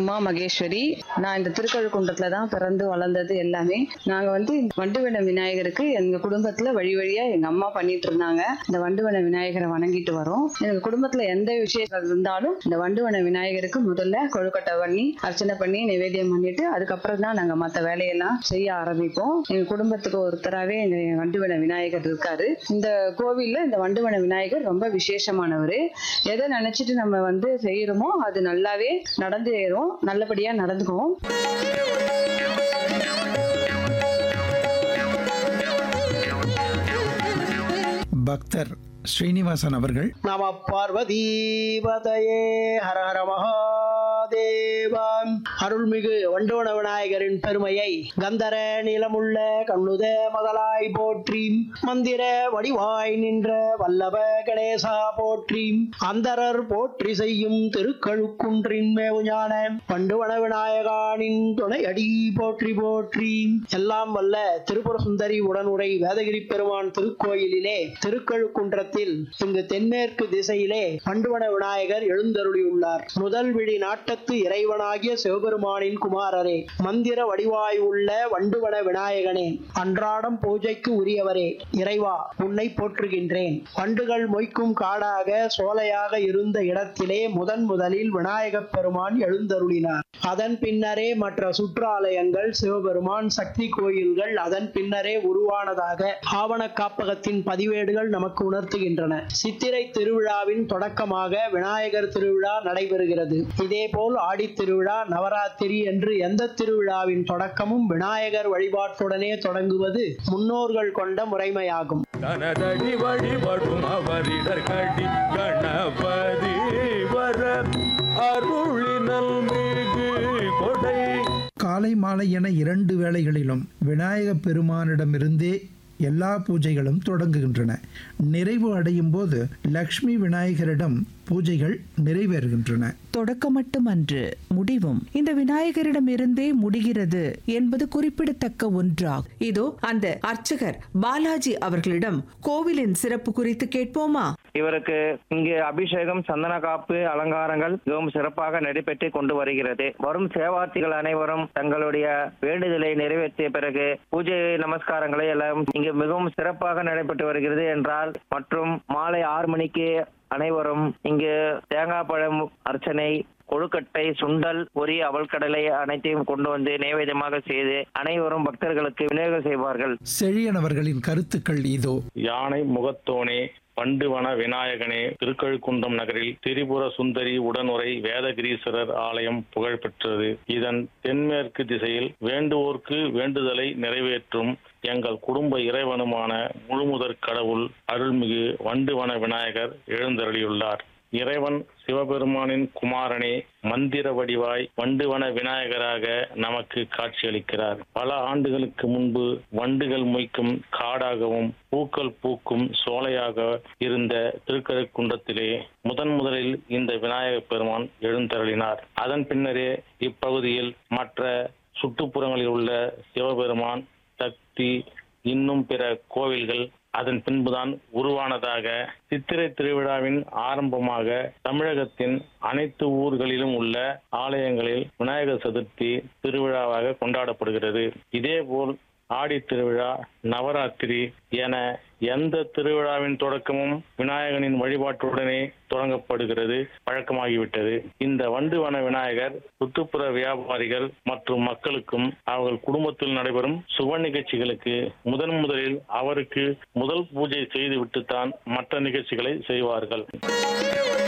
உமா மகேஸ்வரி நான் இந்த திருக்கழுக்குன்றத்துல தான் பிறந்து வளர்ந்தது எல்லாமே நாங்க வந்து வண்டுவன விநாயகருக்கு எங்க குடும்பத்துல வழி வழியா எங்க அம்மா பண்ணிட்டு இருந்தாங்க இந்த வண்டுவன விநாயகரை வணங்கிட்டு வரோம் எங்க குடும்பத்துல எந்த விஷயங்கள் இருந்தாலும் இந்த வண்டுவன விநாயகருக்கு முதல்ல கொழுக்கட்டை பண்ணி அர்ச்சனை பண்ணி நிவேதியம் பண்ணிட்டு அதுக்கப்புறம் தான் நாங்க மத்த வேலையெல்லாம் செய்ய ஆரம்பிப்போம் எங்க குடும்பத்துக்கு ஒருத்தராவே எங்க வண்டுவன விநாயகர் இருக்காரு இந்த கோவில்ல இந்த வண்டுவன விநாயகர் ரொம்ப விசேஷமானவர் எதை நினைச்சிட்டு நம்ம வந்து செய்யறோமோ அது நல்லாவே நடந்து ஏறும் நல்லபடியா நடந்துக்கும் பக்தர் ஸ்ரீனிவாசன் அவர்கள் நம பார்வதீபதையே ஹர ஹர மகாதேவா அருள்மிகு வண்டோண விநாயகரின் பெருமையை கந்தர நிலமுள்ள கண்ணுத முதலாய் போற்றி மந்திர வடிவாய் நின்ற வல்லப கணேசா போற்றி அந்தரர் போற்றி செய்யும் திருக்கழுக்குன்றின் மேவுஞான வண்டுவன விநாயகானின் துணை அடி போற்றி போற்றி எல்லாம் வல்ல திருப்புர சுந்தரி உடனுரை வேதகிரி பெருமான் திருக்கோயிலிலே திருக்கழுக்குன்றத்தில் இங்கு தென்மேற்கு திசையிலே பண்டுவன விநாயகர் எழுந்தருளியுள்ளார் முதல் விழி நாட்டத்து இறைவனாகிய சிவபெருமானின் குமாரரே மந்திர வடிவாய் உள்ள வண்டுவன விநாயகனே அன்றாடம் பூஜைக்கு உரியவரே இறைவா உன்னை போற்றுகின்றேன் வண்டுகள் மொய்க்கும் காடாக சோலையாக இருந்த இடத்திலே முதன் முதலில் விநாயகப் பெருமான் எழுந்தருளினார் அதன் பின்னரே மற்ற சுற்றாலயங்கள் சிவபெருமான் சக்தி கோயில்கள் அதன் பின்னரே உருவானதாக ஆவண காப்பகத்தின் பதிவேடுகள் நமக்கு உணர்த்துகின்றன சித்திரை திருவிழாவின் தொடக்கமாக விநாயகர் திருவிழா நடைபெறுகிறது இதேபோல் ஆடித் திருவிழா நவராத்திரி என்று எந்த திருவிழாவின் தொடக்கமும் விநாயகர் வழிபாட்டுடனே தொடங்குவது முன்னோர்கள் கொண்ட முறைமையாகும் தனதடி வழிபடும் அவரிடர் கடி கணபதி வர அருளினல் மிகு கொடை காலை மாலை என இரண்டு வேளைகளிலும் விநாயகப் பெருமானிடமிருந்தே எல்லா பூஜைகளும் தொடங்குகின்றன நிறைவு அடையும் போது லக்ஷ்மி விநாயகரிடம் பூஜைகள் நிறைவேறுகின்றன தொடக்கம் மட்டுமன்று முடிவும் இந்த விநாயகரிடமிருந்தே முடிகிறது என்பது குறிப்பிடத்தக்க ஒன்றாகும் இதோ அந்த அர்ச்சகர் பாலாஜி அவர்களிடம் கோவிலின் சிறப்பு குறித்து கேட்போமா இவருக்கு இங்கு அபிஷேகம் சந்தன காப்பு அலங்காரங்கள் மிகவும் சிறப்பாக நடைபெற்று கொண்டு வருகிறது வரும் சேவார்த்திகள் அனைவரும் தங்களுடைய வேண்டுதலை நிறைவேற்றிய பிறகு பூஜை நமஸ்காரங்களை எல்லாம் இங்கு மிகவும் சிறப்பாக நடைபெற்று வருகிறது என்றால் மற்றும் மாலை ஆறு மணிக்கு அனைவரும் இங்கு தேங்காய் பழம் அர்ச்சனை கொழுக்கட்டை சுண்டல் பொரி அவல் கடலை அனைத்தையும் கொண்டு வந்து நைவேத்தியமாக செய்து அனைவரும் பக்தர்களுக்கு விநியோகம் செய்வார்கள் செழியன் அவர்களின் கருத்துக்கள் இதோ யானை முகத்தோனே பண்டுவன விநாயகனே திருக்கழுக்குன்றம் நகரில் திரிபுர சுந்தரி உடனுரை வேதகிரீஸ்வரர் ஆலயம் புகழ்பெற்றது இதன் தென்மேற்கு திசையில் வேண்டுவோர்க்கு வேண்டுதலை நிறைவேற்றும் எங்கள் குடும்ப இறைவனுமான முழுமுதற் கடவுள் அருள்மிகு வண்டுவன விநாயகர் எழுந்தருளியுள்ளார் இறைவன் சிவபெருமானின் குமாரனே மந்திர வடிவாய் வண்டுவன விநாயகராக நமக்கு காட்சியளிக்கிறார் பல ஆண்டுகளுக்கு முன்பு வண்டுகள் மொய்க்கும் காடாகவும் பூக்கள் பூக்கும் சோலையாக இருந்த திருக்கழுக்குன்றத்திலே முதன் முதலில் இந்த விநாயகப் பெருமான் எழுந்தருளினார் அதன் பின்னரே இப்பகுதியில் மற்ற சுற்றுப்புறங்களில் உள்ள சிவபெருமான் சக்தி இன்னும் பிற கோவில்கள் அதன் பின்புதான் உருவானதாக சித்திரை திருவிழாவின் ஆரம்பமாக தமிழகத்தின் அனைத்து ஊர்களிலும் உள்ள ஆலயங்களில் விநாயகர் சதுர்த்தி திருவிழாவாக கொண்டாடப்படுகிறது இதேபோல் ஆடி திருவிழா நவராத்திரி என எந்த திருவிழாவின் தொடக்கமும் விநாயகனின் வழிபாட்டுடனே தொடங்கப்படுகிறது பழக்கமாகிவிட்டது இந்த வண்டுவன விநாயகர் சுற்றுப்புற வியாபாரிகள் மற்றும் மக்களுக்கும் அவர்கள் குடும்பத்தில் நடைபெறும் சுப நிகழ்ச்சிகளுக்கு முதன் முதலில் அவருக்கு முதல் பூஜை செய்துவிட்டுத்தான் மற்ற நிகழ்ச்சிகளை செய்வார்கள்